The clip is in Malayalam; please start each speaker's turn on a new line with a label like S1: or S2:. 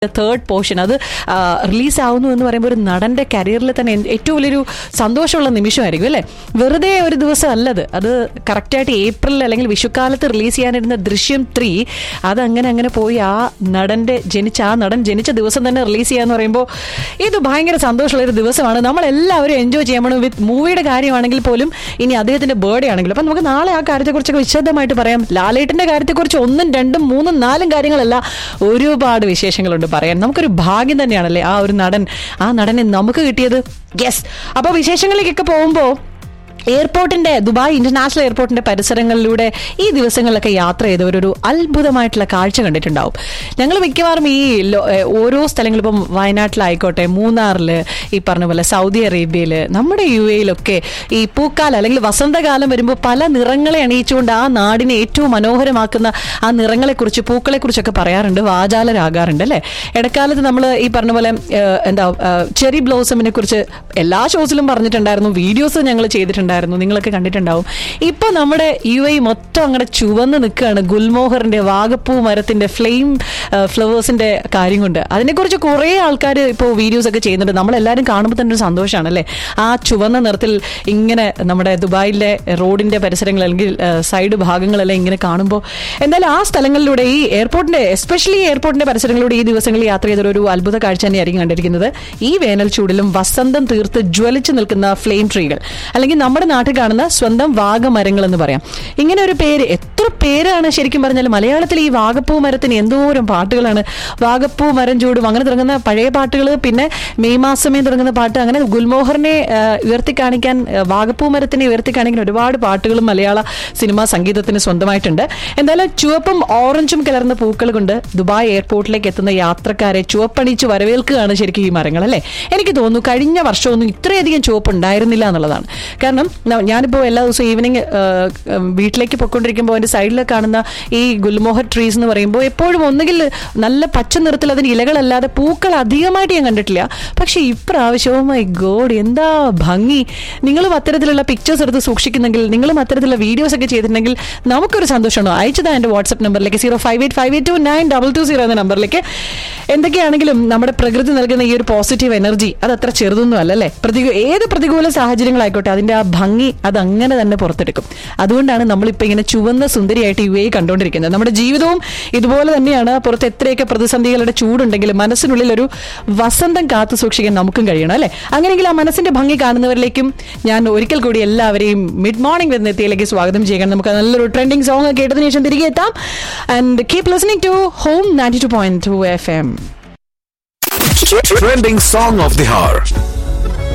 S1: തേർഡ് പോർഷൻ അത് റിലീസ് ആവുന്നു എന്ന് പറയുമ്പോൾ ഒരു നടന്റെ കരിയറിൽ തന്നെ എന്ത് ഏറ്റവും വലിയൊരു സന്തോഷമുള്ള നിമിഷമായിരിക്കും അല്ലേ വെറുതെ ഒരു ദിവസം അല്ലത് അത് കറക്റ്റായിട്ട് ഏപ്രിൽ അല്ലെങ്കിൽ വിഷുക്കാലത്ത് റിലീസ് ചെയ്യാനിരുന്ന ദൃശ്യം ത്രീ അത് അങ്ങനെ അങ്ങനെ പോയി ആ നടന്റെ ജനിച്ച ആ നടൻ ജനിച്ച ദിവസം തന്നെ റിലീസ് ചെയ്യാന്ന് പറയുമ്പോൾ ഇത് ഭയങ്കര സന്തോഷമുള്ള ഒരു ദിവസമാണ് നമ്മൾ എല്ലാവരും എൻജോയ് ചെയ്യണം വിത്ത് മൂവിയുടെ കാര്യമാണെങ്കിൽ പോലും ഇനി അദ്ദേഹത്തിന്റെ ബർത്ത്ഡേ ആണെങ്കിലും അപ്പം നമുക്ക് നാളെ ആ കാര്യത്തെക്കുറിച്ചൊക്കെ വിശദമായിട്ട് പറയാം ലാലേട്ടന്റെ കാര്യത്തെക്കുറിച്ച് ഒന്നും രണ്ടും മൂന്നും നാലും കാര്യങ്ങളല്ല ഒരുപാട് വിശേഷങ്ങളുണ്ട് പറയാൻ നമുക്കൊരു ഭാഗ്യം തന്നെയാണല്ലേ ആ ഒരു നടൻ ആ നടനെ നമുക്ക് കിട്ടിയത് യെസ് അപ്പോൾ വിശേഷങ്ങളിലേക്കൊക്കെ പോകുമ്പോൾ എയർപോർട്ടിന്റെ ദുബായ് ഇന്റർനാഷണൽ എയർപോർട്ടിന്റെ പരിസരങ്ങളിലൂടെ ഈ ദിവസങ്ങളിലൊക്കെ യാത്ര ചെയ്തവരൊരു അത്ഭുതമായിട്ടുള്ള കാഴ്ച കണ്ടിട്ടുണ്ടാവും ഞങ്ങൾ മിക്കവാറും ഈ ലോ- ഏ, ഓരോ സ്ഥലങ്ങളും ഇപ്പം വയനാട്ടിലായിക്കോട്ടെ മൂന്നാറിൽ ഈ പറഞ്ഞ പോലെ സൗദി അറേബ്യയിൽ നമ്മുടെ യു എയിലൊക്കെ ഈ പൂക്കാലം അല്ലെങ്കിൽ വസന്തകാലം വരുമ്പോൾ പല നിറങ്ങളെ അണിയിച്ചുകൊണ്ട് ആ നാടിനെ ഏറ്റവും മനോഹരമാക്കുന്ന ആ നിറങ്ങളെക്കുറിച്ച് പൂക്കളെക്കുറിച്ചൊക്കെ പറയാറുണ്ട് വാചാലരാകാറുണ്ട് അല്ലേ ഇടക്കാലത്ത് നമ്മൾ ഈ പറഞ്ഞ പോലെ ഏ, എന്താ ചെറി ബ്ലോസമിനെ കുറിച്ച് എല്ലാ ഷോസിലും പറഞ്ഞിട്ടുണ്ടായിരുന്നു വീഡിയോസ് ഞങ്ങൾ ചെയ്തിട്ടുണ്ടായിരുന്നു നിങ്ങളൊക്കെ കണ്ടിട്ടുണ്ടാവും ഇപ്പൊ നമ്മുടെ യു എ മൊത്തം അങ്ങനെ ചുവന്ന് നിൽക്കുകയാണ് ഗുൽമോഹറിന്റെ വാഗപ്പൂ മരത്തിന്റെ ഫ്ലെയിം ഫ്ലവേഴ്സിന്റെ കാര്യം കൊണ്ട് അതിനെക്കുറിച്ച് കുറേ ആൾക്കാർ ഇപ്പോൾ വീഡിയോസ് ഒക്കെ ചെയ്യുന്നുണ്ട് നമ്മളെല്ലാവരും കാണുമ്പോൾ തന്നെ ഒരു സന്തോഷമാണ് അല്ലേ ആ ചുവന്ന നിറത്തിൽ ഇങ്ങനെ നമ്മുടെ ദുബായിലെ റോഡിന്റെ പരിസരങ്ങൾ അല്ലെങ്കിൽ സൈഡ് ഭാഗങ്ങളെല്ലാം ഇങ്ങനെ കാണുമ്പോൾ എന്തായാലും ആ സ്ഥലങ്ങളിലൂടെ ഈ എയർപോർട്ടിന്റെ എസ്പെഷ്യലി എയർപോർട്ടിന്റെ പരിസരങ്ങളിലൂടെ ഈ ദിവസങ്ങളിൽ യാത്ര ചെയ്തൊരു ഒരു അത്ഭുത കാഴ്ച തന്നെയായിരിക്കും കണ്ടിരിക്കുന്നത് ഈ വേനൽ ചൂടിലും വസന്തം തീർത്ത് ജ്വലിച്ചു നിൽക്കുന്ന ഫ്ലെയിം ട്രീകൾ അല്ലെങ്കിൽ നമ്മുടെ നാട്ടിൽ കാണുന്ന സ്വന്തം വാഗമരങ്ങൾ എന്ന് പറയാം ഇങ്ങനെ ഒരു പേര് എത്ര പേരാണ് ശരിക്കും പറഞ്ഞാൽ മലയാളത്തിൽ ഈ വാഗപ്പൂ മരത്തിന് എന്തോരം പാട്ടുകളാണ് വാഗപ്പൂ മരം ചൂടും അങ്ങനെ തുടങ്ങുന്ന പഴയ പാട്ടുകൾ പിന്നെ മെയ് മാസമേ തുടങ്ങുന്ന പാട്ട് അങ്ങനെ ഗുൽമോഹറിനെ ആ, ഉയർത്തി കാണിക്കാൻ ആ, വാഗപ്പൂ മരത്തിനെ ഉയർത്തി കാണിക്കാൻ ഒരുപാട് പാട്ടുകളും മലയാള സിനിമാ സംഗീതത്തിന് സ്വന്തമായിട്ടുണ്ട് എന്തായാലും ചുവപ്പും ഓറഞ്ചും കലർന്ന പൂക്കൾ കൊണ്ട് ദുബായ് എയർപോർട്ടിലേക്ക് എത്തുന്ന യാത്രക്കാരെ ചുവപ്പണിച്ച് വരവേൽക്കുകയാണ് ശരിക്കും ഈ മരങ്ങൾ അല്ലേ എനിക്ക് തോന്നുന്നു കഴിഞ്ഞ വർഷമൊന്നും ഇത്രയധികം ചുവപ്പ് ഉണ്ടായിരുന്നില്ല എന്നുള്ളതാണ് കാരണം ന- ഞാനിപ്പോൾ എല്ലാ ദിവസവും ഈവനിങ് വീട്ടിലേക്ക് പൊയ്ക്കൊണ്ടിരിക്കുമ്പോൾ അതിന്റെ സൈഡിൽ കാണുന്ന ഈ ഗുൽമോഹർ ട്രീസ് എന്ന് പറയുമ്പോൾ എപ്പോഴും ഒന്നുകിൽ നല്ല പച്ച നിറത്തിൽ അതിന് ഇലകളല്ലാതെ പൂക്കൾ അധികമായിട്ട് ഞാൻ കണ്ടിട്ടില്ല പക്ഷേ ഇപ്രാവശ്യവും മൈ ഗോഡ് എന്താ ഭംഗി നിങ്ങളും അത്തരത്തിലുള്ള പിക്ചേഴ്സ് എടുത്ത് സൂക്ഷിക്കുന്നെങ്കിൽ നിങ്ങളും അത്തരത്തിലുള്ള വീഡിയോസ് ഒക്കെ ചെയ്തിട്ടുണ്ടെങ്കിൽ നമുക്കൊരു സന്തോഷമാണോ അയച്ചതാ എൻ്റെ വാട്സ്ആപ്പ് നമ്പറിലേക്ക് zero five eight five eight two nine double two zero എന്ന നമ്പറിലേക്ക് എന്തൊക്കെയാണെങ്കിലും നമ്മുടെ പ്രകൃതി നൽകുന്ന ഈ ഒരു പോസിറ്റീവ് എനർജി അത് അത്ര ചെറുതൊന്നും അല്ലല്ലേ പ്രതികൂ ഏത് പ്രതികൂല സാഹചര്യങ്ങളായിക്കോട്ടെ അതിന്റെ ആ ഭംഗി അത് അങ്ങനെ തന്നെ പുറത്തെടുക്കും അതുകൊണ്ടാണ് നമ്മളിപ്പോൾ ഇങ്ങനെ ചുവന്ന സുന്ദരിയായിട്ട് യു എ കണ്ടുകൊണ്ടിരിക്കുന്നത് നമ്മുടെ ജീവിതവും ഇതുപോലെ തന്നെയാണ് പുറത്ത് എത്രയൊക്കെ പ്രതിസന്ധികളുടെ ചൂടുണ്ടെങ്കിലും മനസ്സിനുള്ളിൽ ഒരു വസന്തം കാത്തു സൂക്ഷിക്കാൻ നമുക്കും കഴിയണം അല്ലേ അങ്ങനെയെങ്കിൽ ആ മനസ്സിന്റെ ഭംഗി കാണുന്നവരിലേക്കും ഞാൻ ഒരിക്കൽ കൂടി എല്ലാവരെയും മിഡ് മോർണിംഗ് വരുന്ന എത്തിയിലേക്ക് സ്വാഗതം ചെയ്യണം നമുക്ക് നല്ലൊരു ട്രെൻഡിങ് സോങ് കേട്ടതിന് ശേഷം തിരികെ എത്താം and keep listening to home ninety two point two F M
S2: Trending song of the hour.